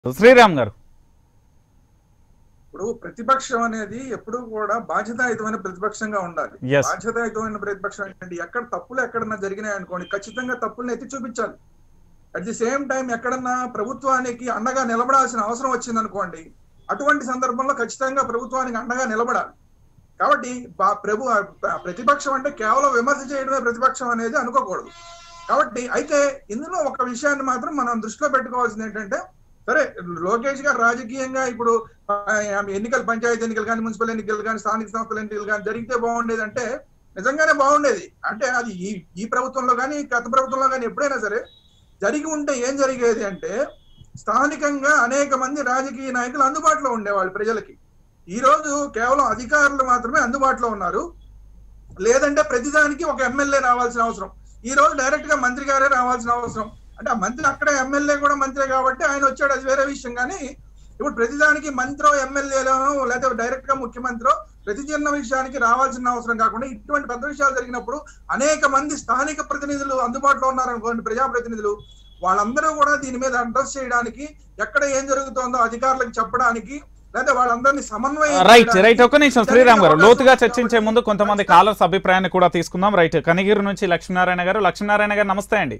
శ్రీరామ్ గారు ఇప్పుడు ప్రతిపక్షం అనేది ఎప్పుడు కూడా బాధ్యతాయుతమైన ప్రతిపక్షంగా ఉండాలి Yes. బాధ్యతాయుతమైన ప్రతిపక్షం ఏంటంటే ఎక్కడ తప్పులు ఎక్కడన్నా జరిగినాయి అనుకోండి ఖచ్చితంగా తప్పుల్ని ఎత్తి చూపించాలి అట్ ది సేమ్ టైం ఎక్కడన్నా ప్రభుత్వానికి అండగా నిలబడాల్సిన అవసరం వచ్చింది అనుకోండి అటువంటి సందర్భంలో ఖచ్చితంగా ప్రభుత్వానికి అండగా నిలబడాలి కాబట్టి బా- ప్రభు ఆ ప్రతిపక్షం అంటే కేవలం విమర్శ చేయడమే ప్రతిపక్షం అనేది అనుకోకూడదు కాబట్టి అయితే ఇందులో ఒక విషయాన్ని మాత్రం మనం దృష్టిలో పెట్టుకోవాల్సింది ఏంటంటే సరే లోకేష్ గారు రాజకీయంగా ఇప్పుడు ఆ, ఎన్నికలు పంచాయతీ ఎన్నికలు కానీ మున్సిపల్ ఎన్నికలు కానీ స్థానిక సంస్థల ఎన్నికలు కానీ జరిగితే బాగుండేది అంటే నిజంగానే బాగుండేది అంటే అది ఈ ఈ ప్రభుత్వంలో కానీ గత ప్రభుత్వంలో కానీ ఎప్పుడైనా సరే జరిగి ఉంటే ఏం జరిగేది అంటే స్థానికంగా అనేక మంది రాజకీయ నాయకులు అందుబాటులో ఉండేవాళ్ళు ప్రజలకి ఈ రోజు కేవలం అధికారులు మాత్రమే అందుబాటులో ఉన్నారు లేదంటే ప్రతిదానికి ఒక ఎమ్మెల్యే రావాల్సిన అవసరం ఈ రోజు డైరెక్ట్ గా మంత్రి గారే రావాల్సిన అవసరం అంటే ఆ మంత్రి అక్కడ ఎమ్మెల్యే కూడా మంత్రే కాబట్టి ఆయన వచ్చాడు అది వేరే విషయం కానీ ఇప్పుడు ప్రతిదానికి మంత్రో ఎమ్మెల్యేలోనో లేదా డైరెక్ట్ గా ముఖ్యమంత్రో ప్రతి చిన్న విషయానికి రావాల్సిన అవసరం కాకుండా ఇటువంటి పెద్ద విషయాలు జరిగినప్పుడు అనేక మంది స్థానిక ప్రతినిధులు అందుబాటులో ఉన్నారనుకోండి ప్రజాప్రతినిధులు వాళ్ళందరూ కూడా దీని మీద అడ్రస్ చేయడానికి ఎక్కడ ఏం జరుగుతోందో అధికారులకు చెప్పడానికి లేదా వాళ్ళందరినీ సమన్వయం రైట్ చేయడానికి రైట్ ఒక్క నిమిషం శ్రీరామ్ గారు లోతుగా చర్చించే ముందు కొంతమంది కాలర్స్ అభిప్రాయాన్ని కూడా తీసుకుందాం రైట్ కనిగిరి నుంచి లక్ష్మీనారాయణ గారు లక్ష్మీనారాయణ గారు నమస్తే అండి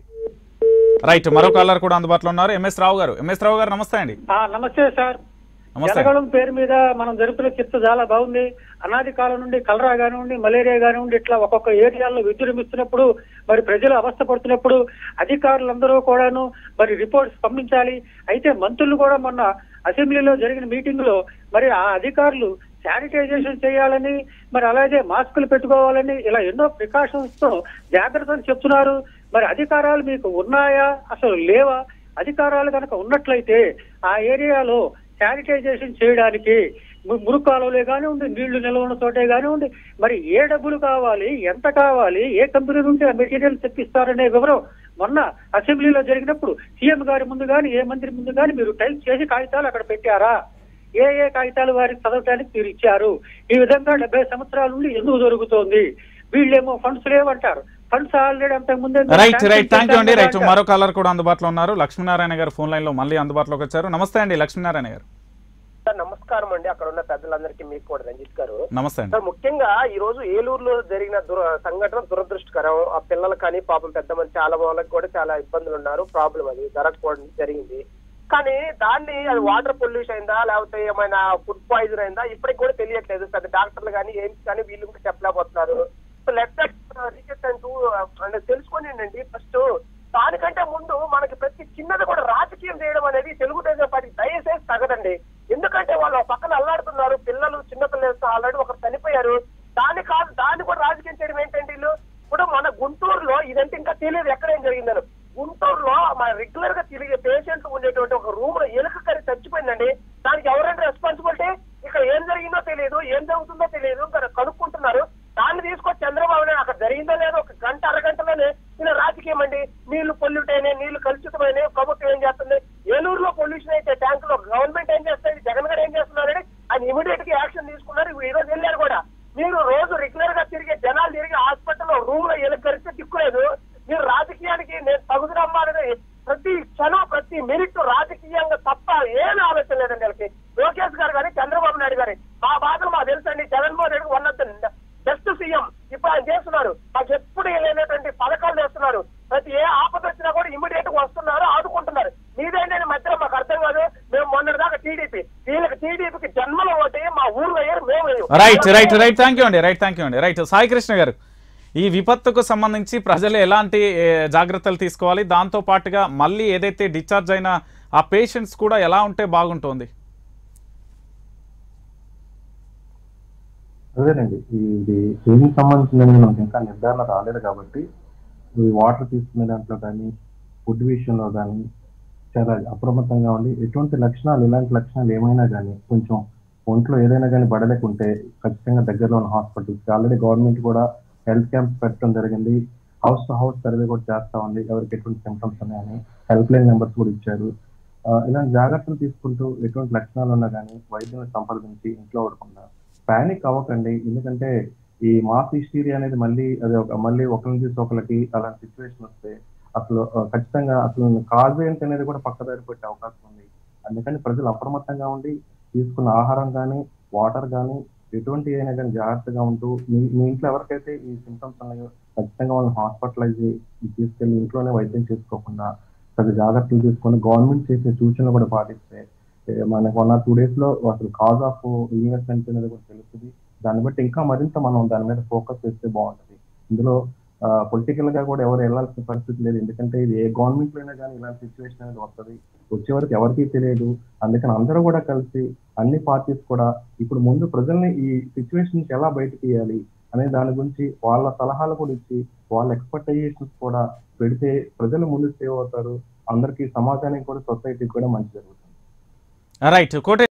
రైట్ మరో కాలర్ కూడా అందుబాటులో ఉన్నారు ఎంఎస్ రావు గారు ఎంఎస్ రావు గారు నమస్తే అండి ఆ, నమస్తే సార్ నమస్తే జలగళం పేరు మీద మనం జరుపుతున్న చర్చ చాలా బాగుంది అనాది కాలం నుండి కలరా కానివ్వండి మలేరియా కానివ్వండి ఇట్లా ఒక్కొక్క ఏరియాల్లో విజృంభిస్తున్నప్పుడు మరి ప్రజలు అవస్థ పడుతున్నప్పుడు అధికారులందరూ కూడాను మరి రిపోర్ట్స్ పంపించాలి అయితే మంత్రులు కూడా మొన్న అసెంబ్లీలో జరిగిన మీటింగ్ లో మరి ఆ అధికారులు శానిటైజేషన్ చేయాలని మరి అలాగే మాస్కులు పెట్టుకోవాలని ఇలా ఎన్నో ప్రికాషన్స్ తో జాగ్రత్తలు చెప్తున్నారు మరి అధికారాలు మీకు ఉన్నాయా అసలు లేవా అధికారాలు కనుక ఉన్నట్లయితే ఆ ఏరియాలో శానిటైజేషన్ చేయడానికి ము- మురుగు కాలువలే కానివ్వండి నీళ్లు నిల్వ ఉన్న చోటే కానివ్వండి మరి ఏ డబ్బులు కావాలి ఎంత కావాలి ఏ కంపెనీ నుండి ఆ మెటీరియల్ తెప్పిస్తారనే వివరం మొన్న అసెంబ్లీలో జరిగినప్పుడు సీఎం గారి ముందు కానీ ఏ మంత్రి ముందు కానీ మీరు టైప్ చేసి కాగితాలు అక్కడ పెట్టారా ఏ ఏ కాగితాలు వారికి చదవటానికి మీరు ఇచ్చారు ఈ విధంగా డెబ్బై సంవత్సరాల నుండి ఎందుకు జరుగుతోంది వీళ్ళేమో ఫండ్స్ లేవంటారు ఫండ్స్ ఆల్రెడీ అంతకు ముందే రైట్ రైట్ థ్యాంక్ యూ అండి రైట్ మరో కాలర్ కూడా అందుబాటులో ఉన్నారు లక్ష్మీనారాయణ గారు ఫోన్ లైన్ లో మళ్ళీ అందుబాటులోకి వచ్చారు నమస్తే అండి లక్ష్మీనారాయణ గారు సార్ నమస్కారం అండి అక్కడ ఉన్న పెద్దలందరికీ మీకు కూడా రంజిత్ గారు నమస్తే అండి సార్ ముఖ్యంగా ఈ రోజు ఏలూరులో జరిగిన దుర సంఘటన దురదృష్టకరం ఆ పిల్లలు కానీ పాపం పెద్ద మంది చాలా వాళ్ళకి కూడా చాలా ఇబ్బందులు ఉన్నారు ప్రాబ్లం అది జరగకపోవడం జరిగింది కానీ దాన్ని అది వాటర్ పొల్యూషన్ అయిందా లేకపోతే ఏమైనా ఫుడ్ పాయిజన్ అయిందా ఇప్పటికి కూడా తెలియట్లేదు పెద్ద డాక్టర్లు కానీ ఏం కానీ వీళ్ళు కూడా చెప్పలేకపోతున్నారు సో లెట్ రీసెర్చ్ అంటూ అంటే తెలుసుకోనండి ఫస్ట్ దానికంటే ముందు మనకి ప్రతి చిన్నది కూడా రాజకీయం చేయడం అనేది తెలుగుదేశం పార్టీ దయచేసి తగదండి ఎందుకంటే వాళ్ళు ఒక పక్కన అల్లాడుతున్నారు పిల్లలు చిన్న పిల్లలతో ఆల్రెడీ ఒకరు చనిపోయారు దాని కాదు దాన్ని కూడా రాజకీయం చేయడం ఏంటంటే వీళ్ళు ఇప్పుడు మన గుంటూరులో ఇదంటే ఇంకా తెలియదు ఎక్కడ ఏం జరిగిందని గుంటూరులో మన రెగ్యులర్ గా తిరిగే పేషెంట్లు ఉండేటువంటి ఒక రూమ్ లో ఎలుక కరి చచ్చిపోయిందండి దానికి ఎవరంటే రెస్పాన్సిబిలిటీ ఇక్కడ ఏం జరిగిందో తెలియదు ఏం జరుగుతుందో తెలియదు ఇంకా కనుక్కుంటున్నారు దాన్ని తీసుకొచ్చి చంద్రబాబు నాయుడు అక్కడ జరిగిందో లేదో ఒక గంట అరగంటలోనే ఈయన రాజకీయం అండి నీళ్లు పొల్యూట్ అయినాయి నీళ్లు కలుషితమైనాయి ప్రభుత్వం ఏం చేస్తుంది ఏలూరులో పొల్యూషన్ అయితే ట్యాంకులో గవర్నమెంట్ ఏం చేస్తుంది జగన్ గారు ఏం చేస్తున్నారని ఆయన ఇమీడియట్ గా యాక్షన్ తీసుకున్నారు ఈ రోజు వెళ్ళారు కూడా మీరు రోజు రెగ్యులర్ గా తిరిగే జనాలు తిరిగి హాస్పిటల్లో రూమ్ లో ఎలా కలిస్తే దిక్కులేదు మీరు రాజకీయానికి నేను తగుదరమ్మాలని ప్రతి క్షణం ప్రతి మినిట్ రాజకీయంగా తప్ప ఏమీ ఆలోచన లేదండి వాళ్ళకి లోకేష్ గారు కానీ చంద్రబాబు నాయుడు గారి మా బాధలు మాకు తెలుసండి Jaganmohan Reddy one of the best CM ఇప్పుడు ఆయన చేస్తున్నారు మాకు ఎప్పుడు లేనటువంటి పథకాలు చేస్తున్నారు ప్రతి ఏ ఆపద వచ్చినా కూడా ఇమీడియట్ గా వస్తున్నారు ఆదుకుంటున్నారు మీదేంటని మధ్యలో మాకు అర్థం కాదు మేము మొన్నటి దాకా టీడీపీ వీళ్ళకి టీడీపీకి జన్మలో ఒకటి మా ఊర్లో అయ్యారు మేము వేయం. Right right right thank you అండి రైట్ థ్యాంక్ యూ అండి రైట్ సాయి కృష్ణ గారు ఈ విపత్తుకు సంబంధించి ప్రజలు ఎలాంటి ఏ, జాగ్రత్తలు తీసుకోవాలి దాంతో పాటుగా మళ్ళీ ఏదైతే డిశ్చార్జ్ అయిన ఆ పేషెంట్స్ కూడా ఎలా ఉంటే బాగుంటుంది అదేనండి ఇది ఏమి సంబంధించిందని మనకి ఇంకా నిర్ధారణ రాలేదు కాబట్టి ఈ వాటర్ తీసుకునే దాంట్లో కానీ ఫుడ్ విషయంలో కానీ చాలా అప్రమత్తంగా ఉండి ఎటువంటి లక్షణాలు ఇలాంటి లక్షణాలు ఏమైనా కానీ కొంచెం ఒంట్లో ఏదైనా కానీ పడలేకుంటే ఖచ్చితంగా దగ్గరలో ఉన్న హాస్పిటల్స్ ఆల్రెడీ గవర్నమెంట్ కూడా హెల్త్ క్యాంప్స్ పెట్టడం జరిగింది హౌస్ టు హౌస్ సర్వే కూడా చేస్తా ఉంది ఎవరికి ఎటువంటి సిమ్టమ్స్ ఉన్నాయని హెల్ప్ లైన్ నెంబర్స్ కూడా ఇచ్చారు ఆ, ఇలాంటి జాగ్రత్తలు తీసుకుంటూ ఎటువంటి లక్షణాలు ఉన్నా కానీ వైద్యుని సంప్రదించి ఇంట్లో ఉండకుండా పానిక్ అవ్వకండి ఎందుకంటే ఈ మాస్ హిస్టీరియా అనేది మళ్ళీ అది ఒక మళ్ళీ ఒకరి నుంచి ఒకరికి అలాంటి సిచ్యువేషన్ వస్తే అసలు ఆ, ఖచ్చితంగా అసలు కాజ్ ఏంటి అనేది కూడా పక్కదారి పెట్టే అవకాశం ఉంది అందుకని ప్రజలు అప్రమత్తంగా ఉండి తీసుకున్న ఆహారం కానీ వాటర్ కానీ ఎటువంటి అయినా కానీ జాగ్రత్తగా ఉంటూ మీ మీ ఇంట్లో ఎవరికైతే ఈ సిమ్టమ్స్ ఉన్నాయో ఖచ్చితంగా వాళ్ళని హాస్పిటలైజ్ తీసుకెళ్లి ఇంట్లోనే వైద్యం చేసుకోకుండా తగు జాగ్రత్తలు తీసుకొని గవర్నమెంట్ చేసే సూచనలు కూడా పాటిస్తే ఏ, మనకు వన్ ఆర్ టూ డేస్ లో అసలు కాజ్ ఆఫ్ ఇల్నెస్ అనేది కూడా తెలుస్తుంది దాన్ని బట్టి ఇంకా మరింత మనం దాని మీద ఫోకస్ చేస్తే బాగుంటుంది ఇందులో పొలిటికల్ గా కూడా ఎవరు వెళ్ళాల్సిన పరిస్థితి లేదు ఎందుకంటే ఇది ఏ గవర్నమెంట్ లోనే కానీ ఇలాంటి సిచ్యువేషన్ అనేది వస్తుంది వచ్చే వరకు ఎవరికీ తెలియదు అందుకని అందరూ కూడా కలిసి అన్ని పార్టీస్ కూడా ఇప్పుడు ముందు ప్రజల్ని ఈ సిచ్యువేషన్ నుంచి ఎలా బయటకు తీయాలి అనే దాని గురించి వాళ్ళ సలహాలు కూడా ఇచ్చి వాళ్ళ ఎక్స్పెక్టేషన్స్ కూడా పెడితే ప్రజలు ముందు సేవ్ అవుతారు అందరికీ సమాజానికి కూడా సొసైటీకి కూడా మంచి జరుగుతుంది రైట్ కోటే